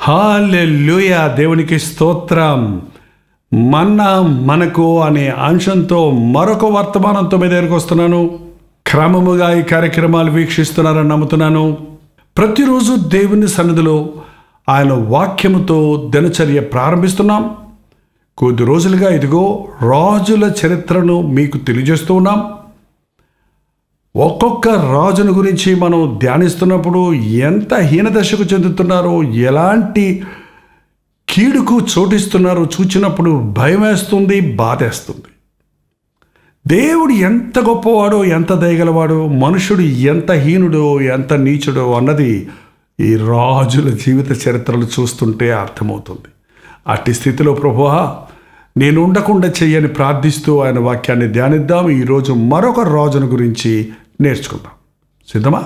Hallelujah దేవునికి స్తోత్రం మన్నా మనకు అనే అంశంతో మరొక వర్తమానంతో మీ దగ్గరకు వస్తున్నాను క్రమముగా ఈ కార్యక్రమాలు వీక్షిస్తున్నారని నమ్ముతున్నాను ప్రతిరోజు దేవుని సన్నిధిలో ఆయన వాక్యముతో దినచర్య ప్రారంభిస్తున్నాం కొద్ది రోజులుగా ఇదిగో రాజుల చరిత్రను మీకు తెలియజేస్తూ ఉన్నాం ఒక్కొక్క రాజును గురించి మనం ధ్యానిస్తున్నప్పుడు ఎంత హీనదశకు చెందుతున్నారో ఎలాంటి కీడుకు చోటిస్తున్నారో చూచినప్పుడు భయం వేస్తుంది బాధేస్తుంది దేవుడు ఎంత గొప్పవాడో ఎంత దయగలవాడో మనుషుడు ఎంత హీనుడో ఎంత నీచుడో అన్నది ఈ రాజుల జీవిత చరిత్రలు చూస్తుంటే అర్థమవుతుంది అట్టి స్థితిలో ప్రభువా నేను ఉండకుండా చెయ్యని ప్రార్థిస్తూ ఆయన వాక్యాన్ని ధ్యానిద్దాం ఈరోజు మరొక రాజును గురించి నేర్చుకుందాం సిద్ధమా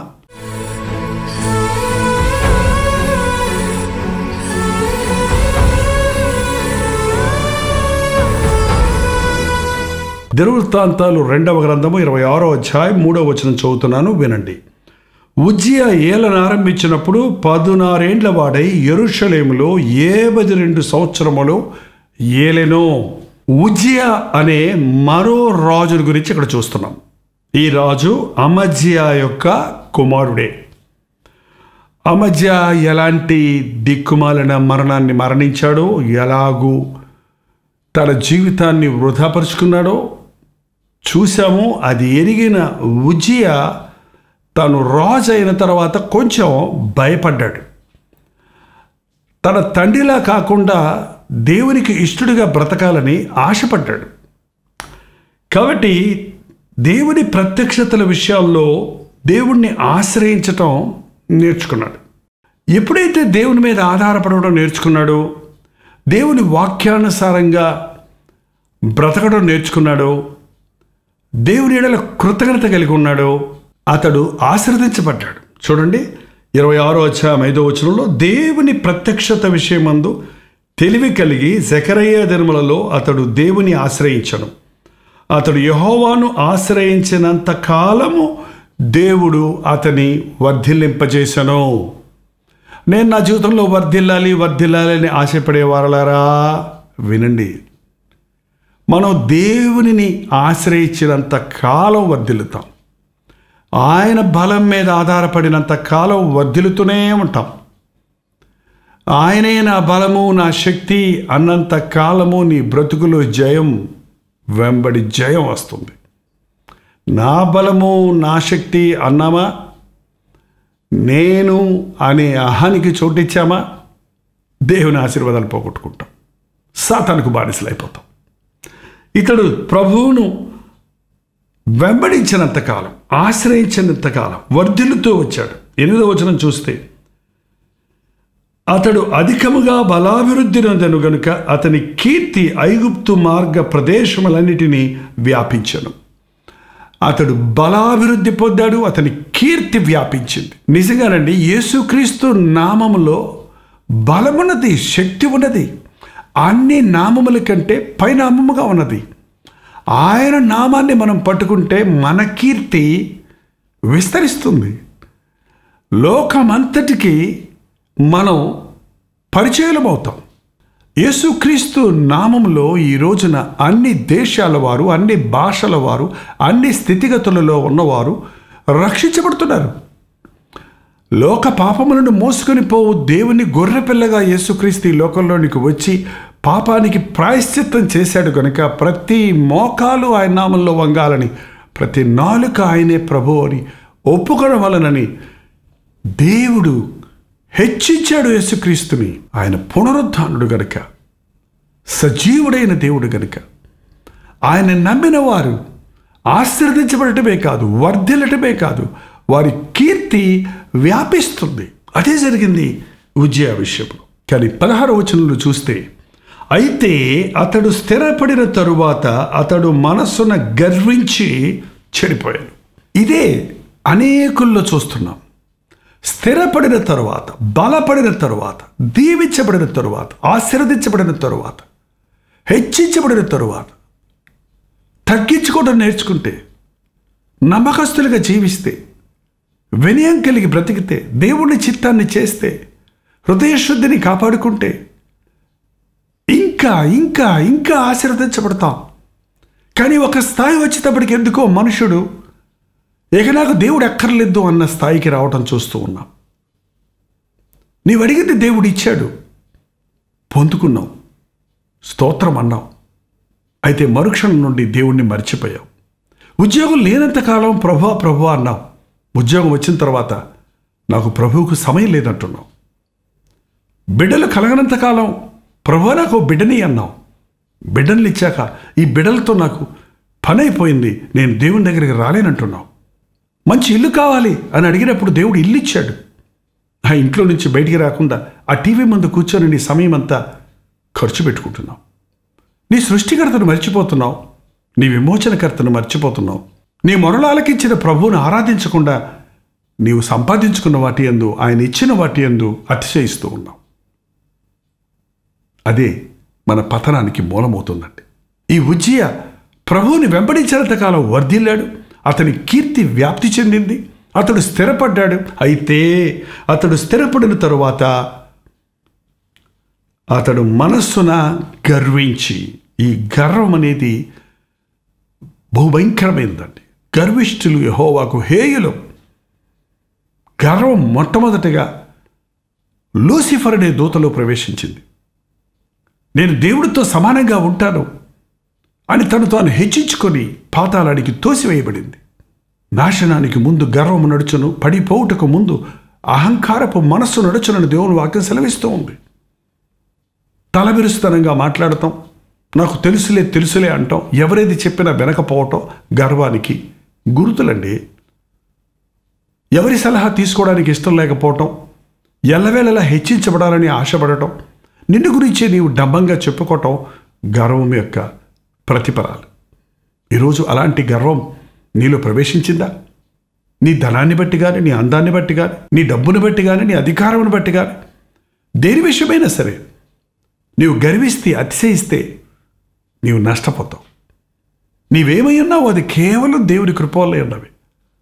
దినవృత్తాంతాలు రెండవ గ్రంథము ఇరవై ఆరో అధ్యాయం మూడవ వచనం చదువుతున్నాను వినండి ఉజ్జియా ఏలను ఆరంభించినప్పుడు పదునారేండ్ల వాడై ఎరుషలేములో ఏబది రెండు సంవత్సరములు ఏలెనో ఉజ్జియా అనే మరో రాజుని గురించి ఇక్కడ చూస్తున్నాం ఈ రాజు అమజ్యా యొక్క కుమారుడే అమజ్యా ఎలాంటి దిక్కుమాలిన మరణాన్ని మరణించాడో ఎలాగూ తన జీవితాన్ని వృధాపరుచుకున్నాడో చూసాము అది ఎరిగిన ఉజ్జియా తను రాజు అయిన తర్వాత కొంచెం భయపడ్డాడు తన తండ్రిలా కాకుండా దేవునికి ఇష్టడుగా బ్రతకాలని ఆశపడ్డాడు కాబట్టి దేవుని ప్రత్యక్షతల విషయాల్లో దేవుణ్ణి ఆశ్రయించటం నేర్చుకున్నాడు ఎప్పుడైతే దేవుని మీద ఆధారపడడం నేర్చుకున్నాడో దేవుని వాక్యానుసారంగా బ్రతకడం నేర్చుకున్నాడో దేవుని ఎడల కృతజ్ఞత కలిగి ఉన్నాడో అతడు ఆశీర్వదించబడ్డాడు చూడండి ఇరవై ఆరో అధ్యాయం ఐదో వచనంలో దేవుని ప్రత్యక్షత విషయమందు తెలివి కలిగి జకరయ్య దినములలో అతడు దేవుని ఆశ్రయించను అతడు యహోవాను ఆశ్రయించినంత కాలము దేవుడు అతని వర్ధిల్లింపజేశను నేను నా జీవితంలో వర్ధిల్లాలి వర్ధిల్లాలి అని ఆశపడే వారలారా వినండి మనం దేవునిని ఆశ్రయించినంత కాలం వర్ధిల్లుతాం ఆయన బలం మీద ఆధారపడినంత కాలం వర్ధిల్లుతూనే ఉంటాం ఆయనే నా బలము నా శక్తి అన్నంత కాలము నీ బ్రతుకులో జయం వెంబడి జయం వస్తుంది నా బలము నా శక్తి అన్నామా నేను అనే అహానికి చోటిచ్చామా దేవుని ఆశీర్వాదాలు పోగొట్టుకుంటాం సాతానికి బానిసలైపోతాం ఇతడు ప్రభువును వెంబడించినంత కాలం ఆశ్రయించినంత కాలం వర్ధిల్లుతూ వచ్చాడు ఎనిమిదో వచనం చూస్తే అతడు అధికముగా బలాభివృద్ధి నొందెను గనుక అతని కీర్తి ఐగుప్తు మార్గ ప్రదేశములన్నిటినీ వ్యాపించను అతడు బలాభివృద్ధి పొందాడు అతని కీర్తి వ్యాపించింది నిజంగానండి యేసుక్రీస్తు నామములో బలమున్నది శక్తి ఉన్నది అన్ని నామముల కంటే పైనామముగా ఉన్నది ఆయన నామాన్ని మనం పట్టుకుంటే మన కీర్తి విస్తరిస్తుంది లోకమంతటికి మనం పరిచయలమవుతాం యేసుక్రీస్తు నామంలో ఈ రోజున అన్ని దేశాల వారు అన్ని భాషల వారు అన్ని స్థితిగతులలో ఉన్నవారు రక్షించబడుతున్నారు లోక పాపములను మోసుకొని పోవు దేవుని గొర్రెపిల్లగా యేసుక్రీస్తు ఈ లోకంలోనికి వచ్చి పాపానికి ప్రాయశ్చిత్తం చేశాడు కనుక ప్రతి మోకాలు ఆయన నామంలో వంగాలని ప్రతి నాలుక ఆయనే ప్రభు అని ఒప్పుకోవడం వలనని దేవుడు హెచ్చించాడు యేసుక్రీస్తుని ఆయన పునరుద్ధానుడు గనుక సజీవుడైన దేవుడు గనుక ఆయన నమ్మిన వారు ఆశీర్వదించబడటమే కాదు వర్ధిల్లటమే కాదు వారి కీర్తి వ్యాపిస్తుంది అదే జరిగింది ఉజ్జయ విషయంలో కానీ పదహారు వచనంలో చూస్తే అయితే అతడు స్థిరపడిన తరువాత అతడు మనస్సున గర్వించి చెడిపోయాడు ఇదే అనేకుల్లో చూస్తున్నాం స్థిరపడిన తరువాత బలపడిన తరువాత దీవించబడిన తరువాత ఆశీర్వదించబడిన తరువాత హెచ్చించబడిన తరువాత తగ్గించుకోవడం నేర్చుకుంటే నమ్మకస్తులుగా జీవిస్తే వినయం కలిగి బ్రతికితే దేవుని చిత్తాన్ని చేస్తే హృదయశుద్ధిని కాపాడుకుంటే ఇంకా ఇంకా ఇంకా ఆశీర్వదించబడతాం కానీ ఒక స్థాయి వచ్చేటప్పటికి ఎందుకో మనుషుడు ఇక నాకు దేవుడు ఎక్కర్లేదు అన్న స్థాయికి రావటం చూస్తూ ఉన్నాం నీవు అడిగింది దేవుడు ఇచ్చాడు పొందుకున్నావు స్తోత్రం అన్నావు అయితే మరుక్షణం నుండి దేవుణ్ణి మర్చిపోయావు ఉద్యోగం లేనంతకాలం ప్రభా ప్రభు అన్నావు ఉద్యోగం వచ్చిన తర్వాత నాకు ప్రభువుకు సమయం లేదంటున్నావు బిడ్డలు కలగనంతకాలం ప్రభు నాకు ఓ బిడ్డని అన్నావు బిడ్డలు ఇచ్చాక ఈ బిడ్డలతో నాకు పని అయిపోయింది నేను దేవుని దగ్గరికి రాలేనంటున్నావు మంచి ఇల్లు కావాలి అని అడిగినప్పుడు దేవుడు ఇల్లు ఇచ్చాడు ఆ ఇంట్లో నుంచి బయటికి రాకుండా ఆ టీవీ ముందు కూర్చొని నీ సమయం అంతా ఖర్చు పెట్టుకుంటున్నావు నీ సృష్టికర్తను మర్చిపోతున్నావు నీ విమోచనకర్తను మర్చిపోతున్నావు నీ మొరలు ఆలకించిన ప్రభువును ఆరాధించకుండా నీవు సంపాదించుకున్న వాటి ఎందు ఆయన ఇచ్చిన వాటి ఎందు అతిశయిస్తూ ఉన్నావు అదే మన పతనానికి మూలమవుతుందండి ఈ ఉజ్జయ ప్రభువుని వెంబడించినంత కాలం వర్ధిల్లాడు అతని కీర్తి వ్యాప్తి చెందింది అతడు స్థిరపడ్డాడు అయితే అతడు స్థిరపడిన తరువాత అతడు మనస్సున గర్వించి ఈ గర్వం అనేది బహుభయంకరమైందండి గర్విష్ఠులు యహోవాకు హేయులు గర్వం మొట్టమొదటిగా లూసిఫర్ అనే దూతలో ప్రవేశించింది నేను దేవుడితో సమానంగా ఉంటాను అని తను తాను హెచ్చించుకొని పాతాళానికి తోసివేయబడింది నాశనానికి ముందు గర్వము నడుచును పడిపోవుటకు ముందు అహంకారపు మనస్సు నడుచునని దేవుని వాక్యం సెలవిస్తూ ఉంది తలబిరుస్తనంగా మాట్లాడటం నాకు తెలుసులే తెలుసులే అంటాం ఎవరేది చెప్పినా వెనకపోవటం గర్వానికి గుర్తులండి ఎవరి సలహా తీసుకోవడానికి ఇష్టం లేకపోవటం ఎల్లవేళలా హెచ్చించబడాలని ఆశపడటం నిన్ను గురించి నీవు డంబంగా చెప్పుకోవటం గర్వం యొక్క ప్రతిఫలాలు ఈరోజు అలాంటి గర్వం నీలో ప్రవేశించిందా నీ ధనాన్ని బట్టి కానీ నీ అందాన్ని బట్టి కానీ నీ డబ్బును బట్టి కానీ నీ అధికారమును బట్టి కానీ దేని విషయమైనా సరే నీవు గర్విస్తే అతిశయిస్తే నీవు నష్టపోతావు నీవేమై ఉన్నావు అది కేవలం దేవుని కృప వల్లే ఉన్నవి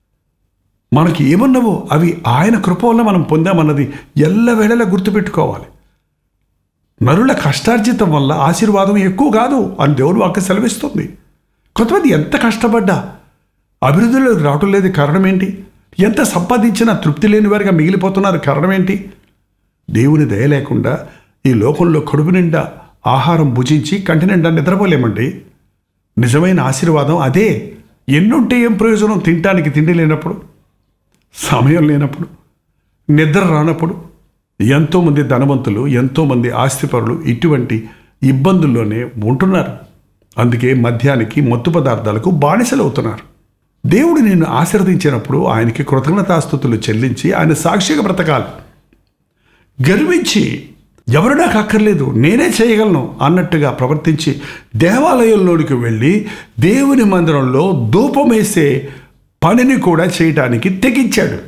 మనకి ఏమన్నావో అవి ఆయన కృప వల్ల మనం పొందామన్నది ఎల్లవేళలా గుర్తుపెట్టుకోవాలి నరుల కష్టార్జితం వల్ల ఆశీర్వాదం ఎక్కువ కాదు అని దేవుడు వాక్య సెలవిస్తుంది కొంతమంది ఎంత కష్టపడ్డా అభివృద్ధిలోకి రావటం లేదు కారణం ఏంటి ఎంత సంపాదించినా తృప్తి లేని వారిగా మిగిలిపోతున్నారు కారణం ఏంటి దేవుని దయ లేకుండా ఈ లోకంలో కడుపు నిండా ఆహారం భుజించి కంటి నిండా నిద్రపోలేమండి నిజమైన ఆశీర్వాదం అదే ఎన్నుంటే ఏం ప్రయోజనం తినటానికి తిండి లేనప్పుడు సమయం లేనప్పుడు నిద్ర రానప్పుడు ఎంతోమంది ధనవంతులు ఎంతోమంది ఆస్తిపరులు ఇటువంటి ఇబ్బందుల్లోనే ఉంటున్నారు అందుకే మద్యానికి మత్తు పదార్థాలకు బానిసలు అవుతున్నారు దేవుడు నిన్ను ఆశీర్వదించినప్పుడు ఆయనకి కృతజ్ఞతాస్థుతులు చెల్లించి ఆయన సాక్షిగా బ్రతకాలి గర్వించి ఎవరు నాకు అక్కర్లేదు నేనే చేయగలను అన్నట్టుగా ప్రవర్తించి దేవాలయంలోనికి వెళ్ళి దేవుని మందిరంలో ధూపం వేసే పనిని కూడా చేయటానికి తెగించాడు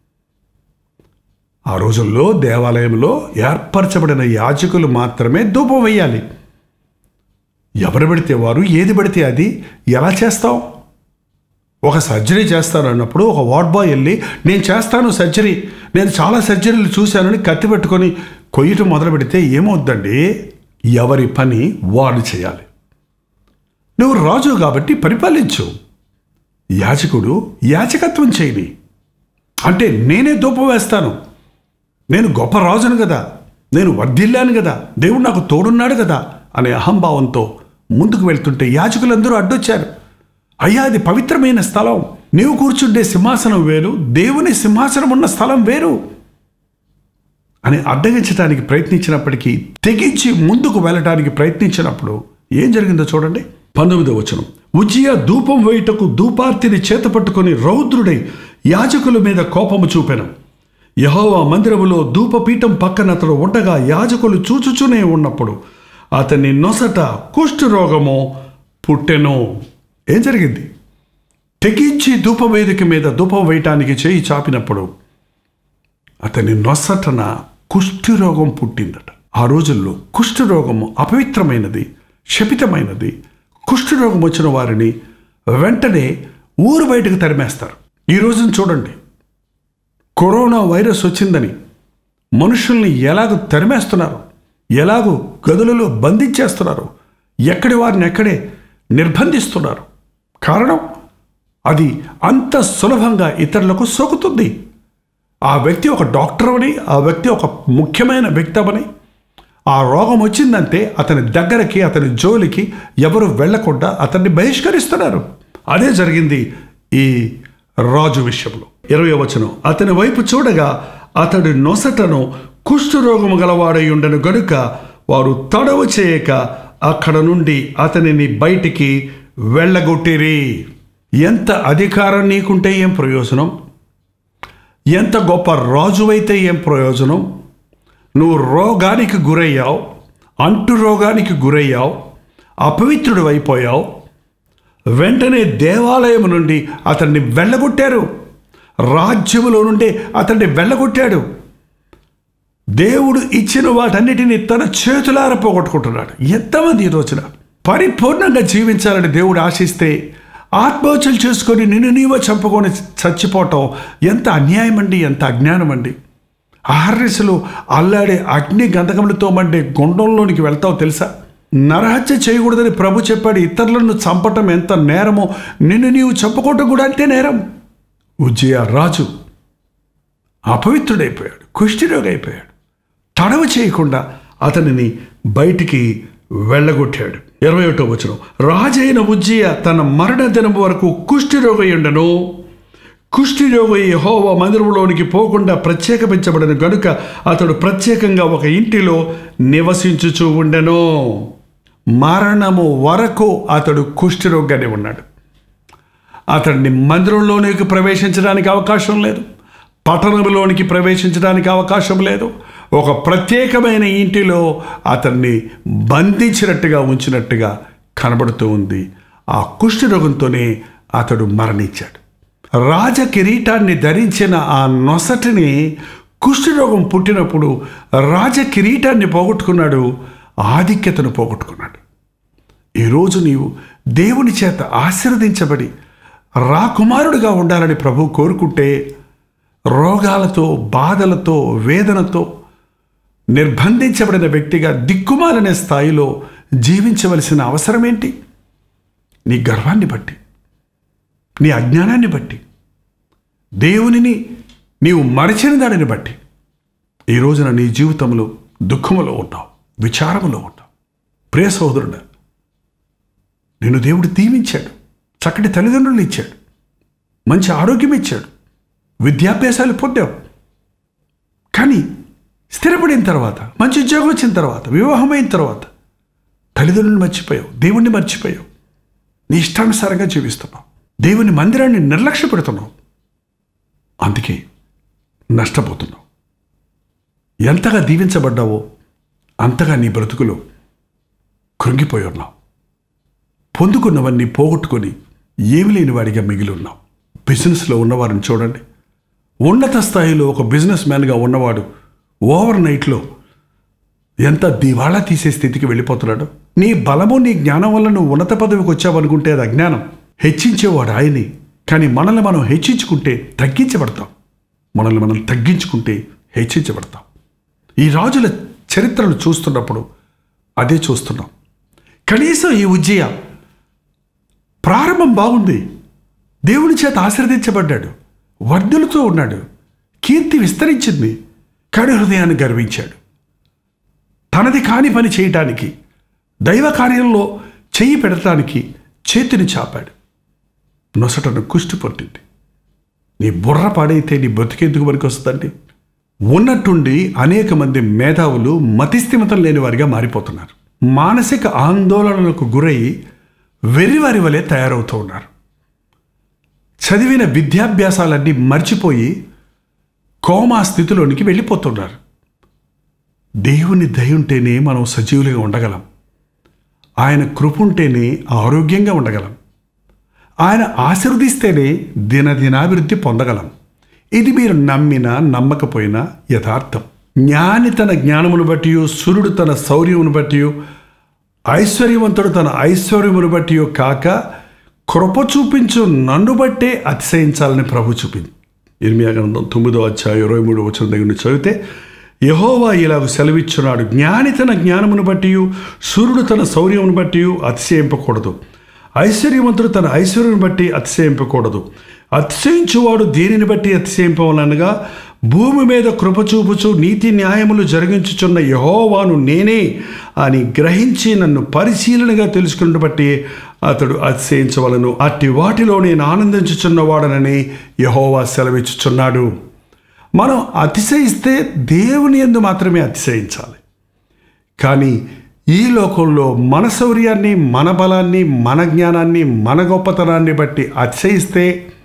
ఆ రోజుల్లో దేవాలయంలో ఏర్పరచబడిన యాజకులు మాత్రమే ధూపం వేయాలి ఎవరు పడితే వారు ఏది పడితే అది ఎలా చేస్తాం ఒక సర్జరీ చేస్తాను అన్నప్పుడు ఒక వార్డ్ బాయ్ వెళ్ళి నేను చేస్తాను సర్జరీ నేను చాలా సర్జరీలు చూశానని కత్తి పెట్టుకొని కొయ్యటం మొదలు పెడితే ఏమవుద్దండి ఎవరి పని వాడు చేయాలి నువ్వు రాజు కాబట్టి పరిపాలించు యాజకుడు యాచకత్వం చేయని అంటే నేనే ధూపం వేస్తాను నేను గొప్ప రాజును కదా నేను వర్ధిల్లాను కదా దేవుడు నాకు తోడున్నాడు కదా అనే అహంభావంతో ముందుకు వెళ్తుంటే యాజకులందరూ అడ్డొచ్చారు అయ్యా అది పవిత్రమైన స్థలం నీవు కూర్చుండే సింహాసనం వేరు దేవుని సింహాసనం ఉన్న స్థలం వేరు అని అడ్డగించడానికి ప్రయత్నించినప్పటికీ తెగించి ముందుకు వెళ్ళటానికి ప్రయత్నించినప్పుడు ఏం జరిగిందో చూడండి పంతొమ్మిదో వచనం ఉజ్జియ ధూపం వేయుటకు ధూపార్తిని చేత పట్టుకొని రౌద్రుడై యాజకుల మీద కోపము చూపెను యహోవా మందిరములో ధూపపీఠం పక్కన అతడు ఉండగా యాజకులు చూచుచూనే ఉన్నప్పుడు అతని నొసట కుష్ఠరోగము పుట్టెను ఏం జరిగింది తెగించి ధూపవేదిక మీద ధూపం వేయటానికి చేయి చాపినప్పుడు అతని నొసటన కుష్ఠరోగం పుట్టిందట ఆ రోజుల్లో కుష్ఠరోగము అపవిత్రమైనది శపితమైనది కుష్ఠరోగం వచ్చిన వారిని వెంటనే ఊరు బయటకు తరిమేస్తారు ఈ రోజున చూడండి కరోనా వైరస్ వచ్చిందని మనుషుల్ని ఎలాగో తరిమేస్తున్నారు ఎలాగో గదులలో బంధించేస్తున్నారు ఎక్కడి వారిని ఎక్కడే నిర్బంధిస్తున్నారు కారణం అది అంత సులభంగా ఇతరులకు సోకుతుంది ఆ వ్యక్తి ఒక డాక్టర్ అని ఆ వ్యక్తి ఒక ముఖ్యమైన వ్యక్తి అని ఆ రోగం వచ్చిందంటే అతని దగ్గరకి అతని జోలికి ఎవరు వెళ్లకుండా అతన్ని బహిష్కరిస్తున్నారు అదే జరిగింది ఈ రాజు విషయంలో ఇరవై వచనం అతని వైపు చూడగా అతడి నొసటను కుష్ఠరోగము గలవాడై ఉండను గనుక వారు తడవ చేయక అక్కడ నుండి అతనిని బయటికి వెళ్ళగొట్టిరి ఎంత అధికారం నీకుంటే ఏం ప్రయోజనం ఎంత గొప్ప రాజువైతే ఏం ప్రయోజనం నువ్వు రోగానికి గురయ్యావు అంటు రోగానికి గురయ్యావు అపవిత్రుడు అయిపోయావు వెంటనే దేవాలయం నుండి అతన్ని వెళ్ళగొట్టారు రాజ్యములో నుండి అతన్ని వెళ్ళగొట్టాడు దేవుడు ఇచ్చిన వాటన్నిటిని తన చేతులార పోగొట్టుకుంటున్నాడు ఎంతమంది ఈ రోజున పరిపూర్ణంగా జీవించాలని దేవుడు ఆశిస్తే ఆత్మహత్యలు చేసుకొని నిన్ను నీవో చంపుకొని చచ్చిపోవటం ఎంత అన్యాయం అండి ఎంత అజ్ఞానం అండి ఆర్రెస్లు అల్లాడే అగ్ని గంధకములతో మండే గుండంలోనికి వెళ్తావు తెలుసా నరహత్య చేయకూడదని ప్రభు చెప్పాడు ఇతరులను చంపటం ఎంత నేరమో నిన్ను నీవు చంపుకోవటం కూడా అంతే నేరం ఉజ్జయ రాజు అపవిత్రుడైపోయాడు కుష్ఠిరోగి అయిపోయాడు తడవ చేయకుండా అతనిని బయటికి వెళ్ళగొట్టాడు ఇరవై ఒకటో వచనం రాజైన ఉజ్జయ తన మరణ దినం వరకు కుష్ఠిరోగయుండను కుష్ఠిరోగి యెహోవా మందిరంలోనికి పోకుండా ప్రత్యేకపించబడిన గనుక అతడు ప్రత్యేకంగా ఒక ఇంటిలో నివసించుచూ ఉండెను మరణము వరకు అతడు కుష్ఠిరోగానే ఉన్నాడు అతన్ని మందిరంలోనికి ప్రవేశించడానికి అవకాశం లేదు పట్టణంలోనికి ప్రవేశించడానికి అవకాశం లేదు ఒక ప్రత్యేకమైన ఇంటిలో అతన్ని బంధించినట్టుగా ఉంచినట్టుగా కనబడుతూ ఉంది ఆ కుష్ఠరోగంతోనే అతడు మరణించాడు రాజ కిరీటాన్ని ధరించిన ఆ నొసటిని కుష్ఠరోగం పుట్టినప్పుడు రాజ కిరీటాన్ని పోగొట్టుకున్నాడు ఆధిక్యతను పోగొట్టుకున్నాడు ఈరోజు నీవు దేవుని చేత ఆశీర్వదించబడి రాకుమారుడిగా ఉండాలని ప్రభు కోరుకుంటే రోగాలతో బాధలతో వేదనతో నిర్బంధించబడిన వ్యక్తిగా దిక్కుమాలనే స్థాయిలో జీవించవలసిన అవసరం ఏంటి నీ గర్వాన్ని బట్టి నీ అజ్ఞానాన్ని బట్టి దేవునిని నీవు మరచిన దానిని బట్టి ఈ రోజున నీ జీవితంలో దుఃఖములో ఉన్నావు విచారములో ఉన్నావు ప్రియ సోదరుడు నిన్ను దేవుడు దీవించాడు చక్కటి తల్లిదండ్రులు ఇచ్చాడు మంచి ఆరోగ్యం ఇచ్చాడు విద్యాభ్యాసాలు పొందావు కానీ స్థిరపడిన తర్వాత మంచి ఉద్యోగం వచ్చిన తర్వాత వివాహమైన తర్వాత తల్లిదండ్రులను మర్చిపోయావు దేవుణ్ణి మర్చిపోయావు నీ ఇష్టానుసారంగా జీవిస్తున్నావు దేవుని మందిరాన్ని నిర్లక్ష్య పెడుతున్నావు అందుకే నష్టపోతున్నావు ఎంతగా దీవించబడ్డావో అంతగా నీ బ్రతుకులో కృంగిపోయి ఉన్నావు పొందుకున్నవన్నీ పోగొట్టుకొని ఏమి లేని వాడిగా మిగిలి ఉన్నావు బిజినెస్లో ఉన్నవారిని చూడండి ఉన్నత స్థాయిలో ఒక బిజినెస్ మ్యాన్గా ఉన్నవాడు ఓవర్ నైట్లో ఎంత దివాళా తీసే స్థితికి వెళ్ళిపోతున్నాడు నీ బలము నీ జ్ఞానం వల్ల నువ్వు ఉన్నత పదవికి వచ్చావనుకుంటే అది అజ్ఞానం హెచ్చించేవాడు ఆయనే కానీ మనల్ని మనం హెచ్చించుకుంటే తగ్గించబడతాం మనల్ని మనం తగ్గించుకుంటే హెచ్చించబడతాం ఈ రాజుల చరిత్రను చూస్తున్నప్పుడు అదే చూస్తున్నాం కనీసం ఈ ఉజ్జయ ప్రారంభం బాగుంది దేవుని చేత ఆశీర్వదించబడ్డాడు వర్ధులతో ఉన్నాడు కీర్తి విస్తరించింది కానీ హృదయాన్ని గర్వించాడు తనది కాని పని చేయటానికి దైవ కార్యంలో చెయ్యి పెడటానికి చేతిని చాపాడు నొసటను కుష్టి పట్టింది నీ బుర్ర పాడైతే నీ బ్రతికెందుకు వరకు వస్తుందండి ఉన్నట్టుండి అనేక మంది మేధావులు మతిస్థిమితం లేని వారిగా మారిపోతున్నారు మానసిక ఆందోళనలకు గురై వెర్రివారి వలె తయారవుతూ ఉన్నారు చదివిన విద్యాభ్యాసాలన్నీ మర్చిపోయి కోమా స్థితిలోనికి వెళ్ళిపోతున్నారు దేవుని దయ ఉంటేనే మనం సజీవులుగా ఉండగలం ఆయన కృప ఉంటేనే ఆరోగ్యంగా ఉండగలం ఆయన ఆశీర్వదిస్తేనే దినదినాభివృద్ధి పొందగలం ఇది మీరు నమ్మినా నమ్మకపోయినా యథార్థం జ్ఞాని తన జ్ఞానమును బట్టి సూర్యుడు తన శౌర్యమును బట్టి ఐశ్వర్యవంతుడు తన ఐశ్వర్యమును బట్టి కాక కృప చూపించు నన్ను బట్టే అతిశయించాలని ప్రభు చూపింది ఇర్మియా గ్రంథం తొమ్మిదో అధ్యాయం ఇరవై మూడు వచ్చిన దగ్గర నుంచి చదివితే యహోవా ఇలాగ సెలవిచ్చున్నాడు జ్ఞాని తన జ్ఞానమును బట్టి సూర్యుడు తన శౌర్యమును బట్టి అతిశయింపకూడదు ఐశ్వర్యవంతుడు తన ఐశ్వర్యం బట్టి అతిశయింపకూడదు అతిశయించువాడు దేనిని బట్టి అతిశయింపవలనగా భూమి మీద కృప చూపుచు నీతి న్యాయములు జరిగించుచున్న యహోవాను నేనే అని గ్రహించి నన్ను పరిశీలనగా తెలుసుకున్న బట్టి అతడు అతిశయించవలను అట్టి వాటిలో నేను ఆనందించుచున్నవాడనని యహోవా సెలవిచ్చుచున్నాడు మనం అతిశయిస్తే దేవుని ఎందు మాత్రమే అతిశయించాలి కానీ ఈ లోకంలో మన శౌర్యాన్ని మన బలాన్ని మన జ్ఞానాన్ని మన గొప్పతనాన్ని బట్టి అతిశయిస్తే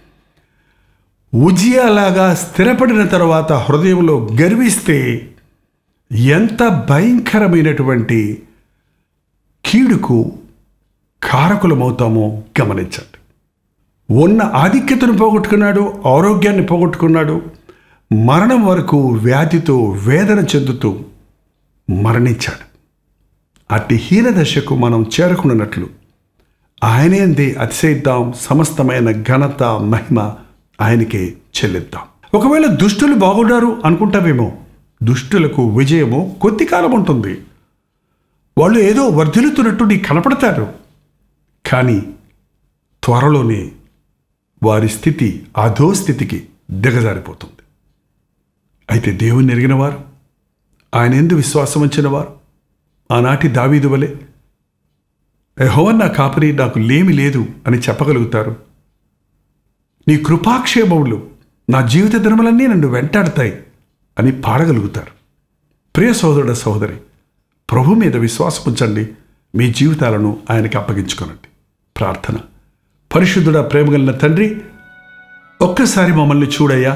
ఉజియాలాగా స్థిరపడిన తర్వాత హృదయంలో గర్విస్తే ఎంత భయంకరమైనటువంటి కీడుకు కారకులమవుతామో గమనించండి ఉన్న ఆధిక్యతను పోగొట్టుకున్నాడు ఆరోగ్యాన్ని పోగొట్టుకున్నాడు మరణం వరకు వ్యాధితో వేదన చెందుతూ మరణించాడు అట్టి హీన దశకు మనం చేరుకున్నట్లు ఆయనేంది అతిశయిద్దాం సమస్తమైన ఘనత మహిమ ఆయనకే చెల్లిద్దాం ఒకవేళ దుష్టులు బాగున్నారు అనుకుంటామేమో దుష్టులకు విజయము కొద్ది కాలం ఉంటుంది వాళ్ళు ఏదో వర్ధిల్లుతున్నట్టు నీకు కనపడతారు కానీ త్వరలోనే వారి స్థితి అధో స్థితికి దిగజారిపోతుంది అయితే దేవుని ఎరిగిన వారు ఆయన ఎందు విశ్వాసం ఉంచిన వారు ఆనాటి దావీదు వలె యెహోవా నా కాపరి నాకు లేమి లేదు అని చెప్పగలుగుతారు నీ కృపాక్షేమములు నా జీవిత దినములన్నీ నన్ను వెంటాడతాయి అని పాడగలుగుతారు ప్రియ సోదరుడ సోదరి ప్రభు మీద విశ్వాసం ఉంచండి మీ జీవితాలను ఆయనకి అప్పగించుకోనండి ప్రార్థన పరిశుద్ధుడ ప్రేమగలిగిన తండ్రి ఒక్కసారి మమ్మల్ని చూడయ్యా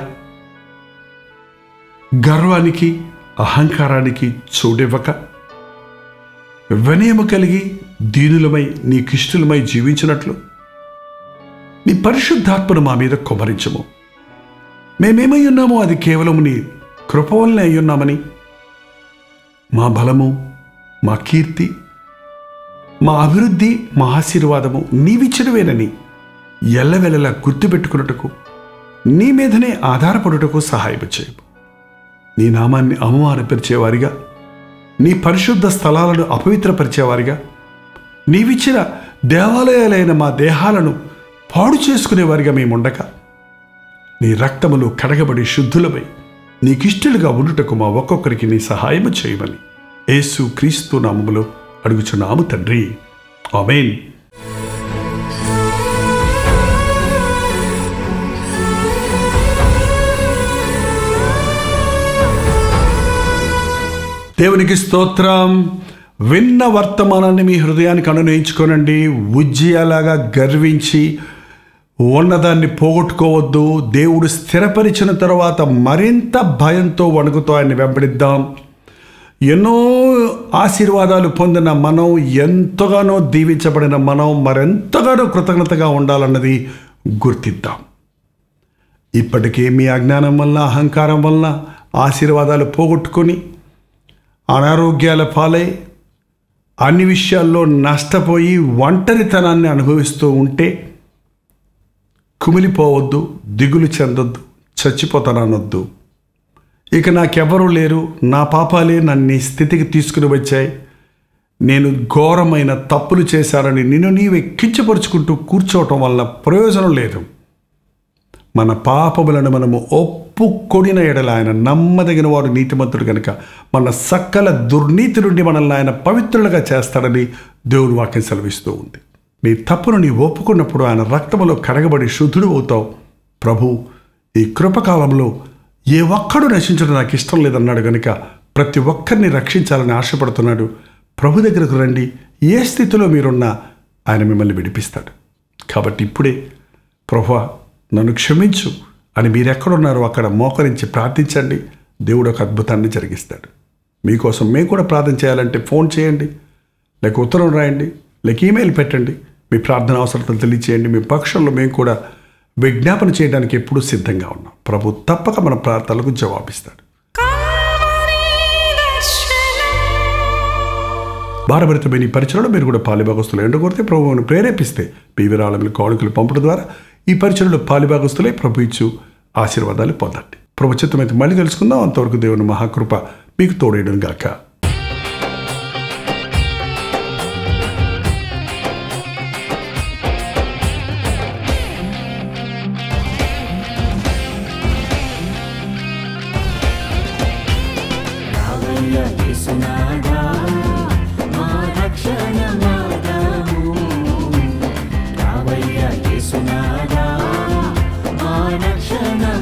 గర్వానికి అహంకారానికి చోటివ్వక వినయము కలిగి దీనులమై నీకిష్టులమై జీవించినట్లు నీ పరిశుద్ధాత్మను మా మీద కుమరించము మేమేమై ఉన్నామో అది కేవలం నీ కృప వల్లనే అయి ఉన్నామని మా బలము మా కీర్తి మా అభివృద్ధి మా ఆశీర్వాదము నీవిచ్చినవేనని ఎల్లవెల్లలా గుర్తుపెట్టుకున్నట్టుకు నీ మీదనే ఆధారపడుటకు సహాయం చేయము నీ నామాన్ని అవమానపరిచేవారిగా నీ పరిశుద్ధ స్థలాలను అపవిత్రపరిచేవారిగా నీవిచ్చిన దేవాలయాలైన మా దేహాలను పాడు చేసుకునేవారిగా మేముండక నీ రక్తములు కడగబడి శుద్ధులమై నీకిష్టలుగా ఉండుటకు మా ఒక్కొక్కరికి నీ సహాయము చేయమని యేసు క్రీస్తు నామములో అడుగుచున్నాము తండ్రి ఆమేన్ దేవునికి స్తోత్రం విన్న వర్తమానాన్ని మీ హృదయానికి అనునయించుకోనండి ఉజ్జయలాగా గర్వించి ఉన్నదాన్ని పోగొట్టుకోవద్దు దేవుడు స్థిరపరిచిన తర్వాత మరింత భయంతో వణుకుతో ఆయన్ని వెంబడిద్దాం ఎన్నో ఆశీర్వాదాలు పొందిన మనం ఎంతగానో దీవించబడిన మనం మరెంతగానో కృతజ్ఞతగా ఉండాలన్నది గుర్తిద్దాం ఇప్పటికే మీ అజ్ఞానం వల్ల అహంకారం వల్ల ఆశీర్వాదాలు పోగొట్టుకొని అనారోగ్యాల పాలై అన్ని విషయాల్లో నష్టపోయి ఒంటరితనాన్ని అనుభవిస్తూ ఉంటే కుమిలిపోవద్దు దిగులు చెందొద్దు చచ్చిపోతాననొద్దు ఇక నాకెవరూ లేరు నా పాపాలే నన్ను ఈ స్థితికి తీసుకుని వచ్చాయి నేను ఘోరమైన తప్పులు చేశానని నిన్ను నీవే కించపరుచుకుంటూ కూర్చోవటం వల్ల ప్రయోజనం లేదు మన పాపములను మనము ఒప్పుకొనిన ఎడల ఆయన నమ్మదగిన వాడు నీతిమంతుడు కనుక మన సకల దుర్నీతి నుండి మనల్ని ఆయన పవిత్రులుగా చేస్తాడని దేవుని వాక్యం సెలవిస్తూ ఉంది నీ తప్పును నీ ఒప్పుకున్నప్పుడు ఆయన రక్తములో కడగబడి శుద్ధుడు అవుతావు ప్రభు ఈ కృపకాలంలో ఏ ఒక్కడు నశించడం నాకు ఇష్టం లేదన్నాడు కనుక ప్రతి ఒక్కరిని రక్షించాలని ఆశపడుతున్నాడు ప్రభు దగ్గరకు రండి ఏ స్థితిలో మీరున్నా ఆయన మిమ్మల్ని విడిపిస్తాడు కాబట్టి ఇప్పుడే ప్రభా నన్ను క్షమించు అని మీరెక్కడున్నారో అక్కడ మోకరించి ప్రార్థించండి దేవుడు ఒక అద్భుతాన్ని జరిగిస్తాడు మీకోసం మేము కూడా ప్రార్థన చేయాలంటే ఫోన్ చేయండి లేక ఉత్తరం రాయండి లేక ఈమెయిల్ పెట్టండి మీ ప్రార్థన అవసరతలు తెలియచేయండి మీ పక్షంలో మేము కూడా విజ్ఞాపన చేయడానికి ఎప్పుడూ సిద్ధంగా ఉన్నాం ప్రభు తప్పక మన ప్రార్థనలకు జవాబిస్తాడు భారభరితమైన ఈ పరిచయలో మీరు కూడా పాలిభాగస్తులు ఎండగొడితే ప్రభువును ప్రేరేపిస్తే మీ విరాళములు కానుకలు పంపడం ద్వారా ఈ పరిచయలో పాలిభాగస్తులే ప్రభు ఇచ్చు ఆశీర్వాదాలు పొందండి ప్రభు చిత్తమైతే మళ్ళీ తెలుసుకుందాం అంతవరకు దేవుని మహాకృప మీకు తోడేయడం గాక రావయ్య యేసునాథా, మా రక్షణ మార్గము. రావయ్య యేసునాథా, మా రక్షణ